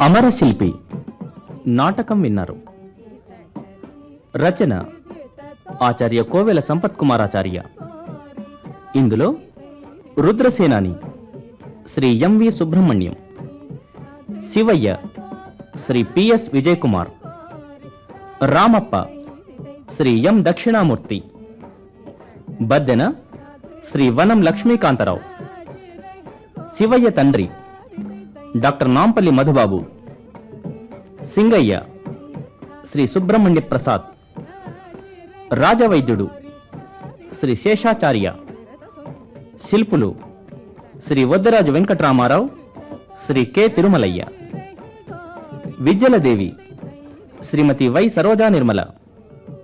అమరశిల్పి నాటకం విన్నారు రచన ఆచార్య కోవెల సంపత్ కుమారాచార్య ఇందులో Rudrasenani Shri M V Subrahmanyam Sivayya Shri P S Vijay Kumar Ramappa Shri M Dakshinamurthy Baddena Shri Vanam Lakshmikantharao Sivayya తండ్రి డాక్టర్ నాంపల్లి మధుబాబు సింగయ్య శ్రీ సుబ్రహ్మణ్య ప్రసాద్ రాజవైద్యుడు శ్రీ శేషాచార్య శిల్పులు శ్రీ వద్దరాజు వెంకట్రామారావు శ్రీ కె తిరుమలయ్య విద్యలదేవి శ్రీమతి వై సరోజా నిర్మల